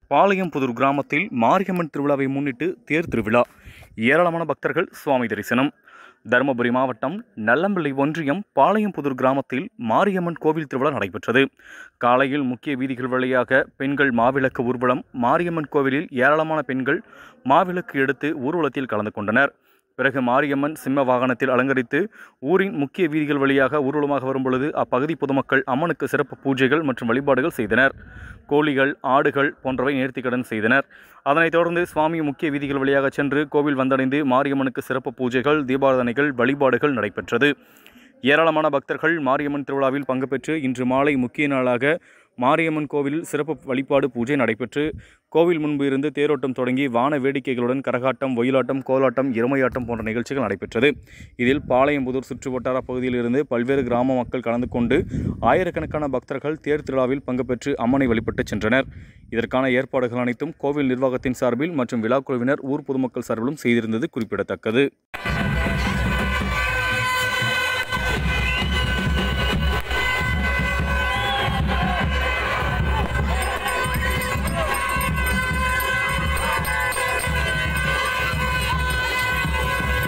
பாளையம்புதூர் கிராமத்தில் மாரியம்மன் திருவிழாவை முன்னிட்டு தேர் திருவிழா ஏராளமான பக்தர்கள் சுவாமி தரிசனம் தருமபுரி மாவட்டம் நல்லம்பிள்ளை ஒன்றியம் பாளையம்புதூர் கிராமத்தில் மாரியம்மன் கோவில் திருவிழா நடைபெற்றது காலையில் முக்கிய வீதிகள் வழியாக பெண்கள் மாவிளக்கு ஊர்வலம் மாரியம்மன் கோவிலில் ஏராளமான பெண்கள் மாவிளக்கு எடுத்து ஊர்வலத்தில் கலந்து கொண்டனர் பிறகு மாரியம்மன் சிம்ம வாகனத்தில் அலங்கரித்து ஊரின் முக்கிய வீதிகள் வழியாக ஊர்வலமாக வரும்பொழுது அப்பகுதி பொதுமக்கள் அம்மனுக்கு சிறப்பு பூஜைகள் மற்றும் வழிபாடுகள் செய்தனர் கோழிகள் ஆடுகள் போன்றவை நேர்த்திக்கடன் செய்தனர் அதனைத் தொடர்ந்து சுவாமி முக்கிய வீதிகள் வழியாக சென்று கோவில் வந்தடைந்து மாரியம்மனுக்கு சிறப்பு பூஜைகள் தீபாராதனைகள் வழிபாடுகள் நடைபெற்றது ஏராளமான பக்தர்கள் மாரியம்மன் திருவிழாவில் பங்கு பெற்று இன்று மாலை முக்கிய நாளாக மாரியம்மன் கோவிலில் சிறப்பு வழிபாடு பூஜை நடைபெற்று கோவில் முன்பு இருந்து தேரோட்டம் தொடங்கி வான வேடிக்கைகளுடன் கரகாட்டம் ஒயிலாட்டம் கோலாட்டம் இருமையாட்டம் போன்ற நிகழ்ச்சிகள் நடைபெற்றது இதில் பாளையம்புதூர் சுற்று வட்டார பகுதியில் இருந்து பல்வேறு கிராம மக்கள் கலந்து கொண்டு ஆயிரக்கணக்கான பக்தர்கள் தேர் திருவிழாவில் பங்கு பெற்று அம்மனை வழிபட்டு சென்றனர் இதற்கான ஏற்பாடுகள் அனைத்தும் கோவில் நிர்வாகத்தின் சார்பில் மற்றும் விழாக்குழுவினர் ஊர் பொதுமக்கள் சார்பிலும் செய்திருந்தது குறிப்பிடத்தக்கது